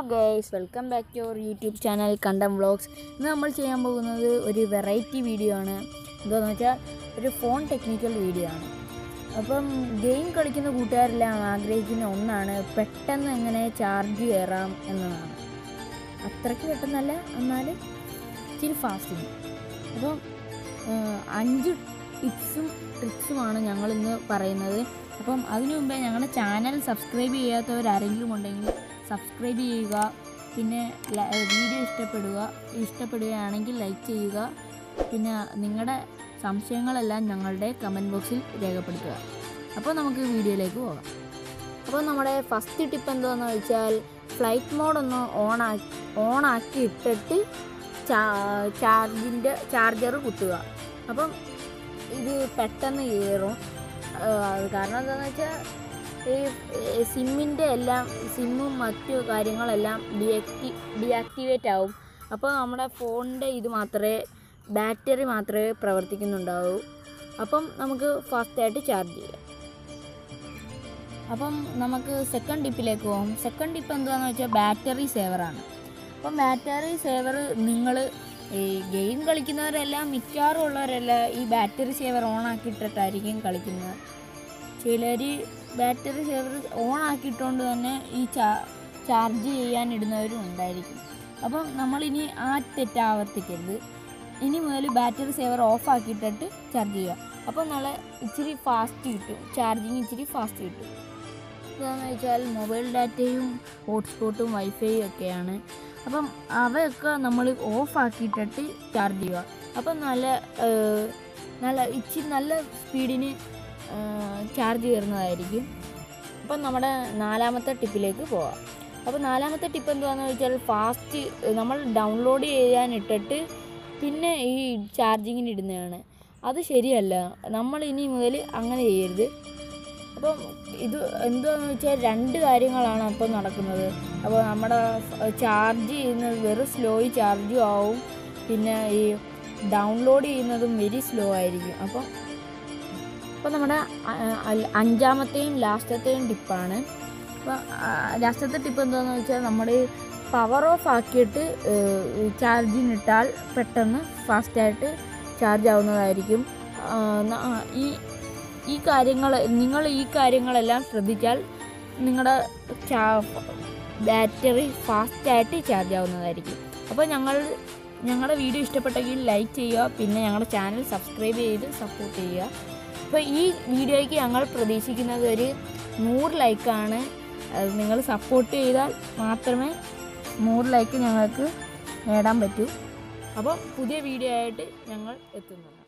guys welcome back to our YouTube channel Kandam vlogs ഇന്ന് നമ്മൾ ചെയ്യാൻ പോകുന്നത് ഒരു വെറൈറ്റി വീഡിയോ ആണ് എന്താണെന്ന് വെച്ചാൽ ഒരു ഫോൺ ടെക്നിക്കൽ വീഡിയോ ആണ് അപ്പം ഗെയിം കളിക്കുന്ന കൂട്ടുകാരെല്ലാം ആഗ്രഹിക്കുന്ന ഒന്നാണ് പെട്ടെന്ന് എങ്ങനെ ചാർജ് കയറാം എന്നതാണ് അത്രയ്ക്ക് പെട്ടെന്നല്ല എന്നാൽ ഇച്ചിരി ഫാസ്റ്റിങ് അപ്പം ആ, അഞ്ച് ടിപ്സും ട്രിക്സുമാണ് ഞങ്ങളിന്ന് പറയുന്നത് അപ്പം അതിനു മുമ്പേ ഞങ്ങളുടെ ചാനൽ സബ്സ്ക്രൈബ് ചെയ്യാത്തവരാരെങ്കിലും ഉണ്ടെങ്കിൽ സബ്സ്ക്രൈബ് ചെയ്യുക പിന്നെ ല- വീഡിയോ ഇഷ്ടപ്പെടുക ഇഷ്ടപ്പെടുകയാണെങ്കിൽ ലൈക്ക് ചെയ്യുക പിന്നെ നിങ്ങളുടെ സംശയങ്ങളെല്ലാം ഞങ്ങളുടെ കമൻറ്റ് ബോക്സിൽ രേഖപ്പെടുത്തുക അപ്പോൾ നമുക്ക് വീഡിയോയിലേക്ക് പോകാം അപ്പോൾ നമ്മുടെ ഫസ്റ്റ് ടിപ്പ് എന്താണെന്ന് വെച്ചാൽ ഫ്ലൈറ്റ് മോഡ് ഒന്ന് ഓൺ ആക്കി ഓൺ ആക്കി ഇട്ടിട്ട് ചാർജിൻ്റെ ചാർജർ കുത്തുക അപ്പം ഇത് പെട്ടെന്ന് കയറും ആ, അത് കാരണം എന്താണെന്ന് വെച്ചാൽ ഈ സിമ്മിൻ്റെ എല്ലാം സിമ്മും മറ്റു കാര്യങ്ങളെല്ലാം ഡിയാക്ടി ഡിയാക്ടിവേറ്റ് ആവും അപ്പോൾ നമ്മുടെ ഫോണിൻ്റെ ഇത് മാത്രമേ ബാറ്ററി മാത്രമേ പ്രവർത്തിക്കുന്നുണ്ടാവൂ അപ്പം നമുക്ക് ഫാസ്റ്റായിട്ട് ചാർജ് ചെയ്യാം അപ്പം നമുക്ക് സെക്കൻഡ് ടിപ്പിലേക്ക് പോകും സെക്കൻഡ് ടിപ്പ് എന്താണെന്ന് വെച്ചാൽ ബാറ്ററി സേവറാണ് അപ്പം ബാറ്ററി സേവർ നിങ്ങൾ ഈ ഗെയിം കളിക്കുന്നവരെല്ലാം മിക്കവാറും ഉള്ളവരെല്ലാം ഈ ബാറ്ററി സേവർ ഓൺ ആക്കിയിട്ടിട്ടായിരിക്കും കളിക്കുന്നത് ചിലർ ബാറ്ററി സേവർ ഓൺ ആക്കിയിട്ടുകൊണ്ട് തന്നെ ഈ ചാ ചാർജ് ചെയ്യാൻ ഇടുന്നവരും ഉണ്ടായിരിക്കും അപ്പം നമ്മളിനി ആ തെറ്റ് ആവർത്തിക്കരുത് ഇനി മുതൽ ബാറ്ററി സേവർ ഓഫ് ആക്കിയിട്ടിട്ട് ചാർജ് ചെയ്യുക അപ്പം നല്ല ഇച്ചിരി ഫാസ്റ്റ് കിട്ടും ചാർജിങ് ഇച്ചിരി ഫാസ്റ്റ് കിട്ടും എന്താണെന്ന് വെച്ചാൽ മൊബൈൽ ഡാറ്റയും ഹോട്ട്സ്പോട്ടും വൈഫൈയും ഒക്കെയാണ് അപ്പം അവയൊക്കെ നമ്മൾ ഓഫ് ആക്കിയിട്ടിട്ട് ചാർജ് ചെയ്യുക അപ്പം നല്ല ഏഹ്, നല്ല ഇച്ചിരി നല്ല സ്പീഡിന് ചാർജ് കയറുന്നതായിരിക്കും അപ്പം നമ്മുടെ നാലാമത്തെ ടിപ്പിലേക്ക് പോവാം അപ്പോൾ നാലാമത്തെ ടിപ്പ് എന്താണെന്ന് വെച്ചാൽ ഫാസ്റ്റ് നമ്മൾ ഡൗൺലോഡ് ചെയ്യാൻ ഇട്ടിട്ട് പിന്നെ ഈ ചാർജിങ്ങിന് ഇടുന്നതാണ് അത് ശരിയല്ല നമ്മൾ ഇനി മുതൽ അങ്ങനെ ചെയ്യരുത് അപ്പം ഇത് എന്താണെന്ന് വെച്ചാൽ രണ്ട് കാര്യങ്ങളാണ് അപ്പോൾ നടക്കുന്നത് അപ്പോൾ നമ്മുടെ ചാർജ് ചെയ്യുന്നത് വെറും സ്ലോയി ചാർജും ആവും പിന്നെ ഈ ഡൗൺലോഡ് ചെയ്യുന്നതും വെരി സ്ലോ ആയിരിക്കും അപ്പം അപ്പോൾ നമ്മുടെ അ- അ- അഞ്ചാമത്തെയും ലാസ്റ്റത്തെയും ടിപ്പാണ് അപ്പോൾ ലാസ്റ്റത്തെ ടിപ്പ് എന്താണെന്ന് വെച്ചാൽ നമ്മൾ പവർ ഓഫ് ആക്കിയിട്ട് ചാർജിനിട്ടാൽ പെട്ടെന്ന് ഫാസ്റ്റായിട്ട് ചാർജ് ആവുന്നതായിരിക്കും ആ, ന- ആ, ഈ ഈ കാര്യങ്ങൾ നിങ്ങൾ ഈ കാര്യങ്ങളെല്ലാം ശ്രദ്ധിച്ചാൽ നിങ്ങളുടെ ചാ ബാറ്ററി ഫാസ്റ്റായിട്ട് ചാർജ് ആവുന്നതായിരിക്കും അപ്പോൾ ഞങ്ങൾ ഞങ്ങളുടെ വീഡിയോ ഇഷ്ടപ്പെട്ടെങ്കിൽ ലൈക്ക് ചെയ്യുക പിന്നെ ഞങ്ങളുടെ ചാനൽ സബ്സ്ക്രൈബ് ചെയ്ത് സപ്പോർട്ട് ചെയ്യുക അപ്പോൾ ഈ വീഡിയോയ്ക്ക് ഞങ്ങൾ പ്രതീക്ഷിക്കുന്നത് ഒരു നൂറ് ലൈക്കാണ് അത് നിങ്ങൾ സപ്പോർട്ട് ചെയ്താൽ മാത്രമേ നൂറ് ലൈക്ക് ഞങ്ങൾക്ക് നേടാൻ പറ്റൂ അപ്പോൾ പുതിയ വീഡിയോ ആയിട്ട് ഞങ്ങൾ എത്തുന്നു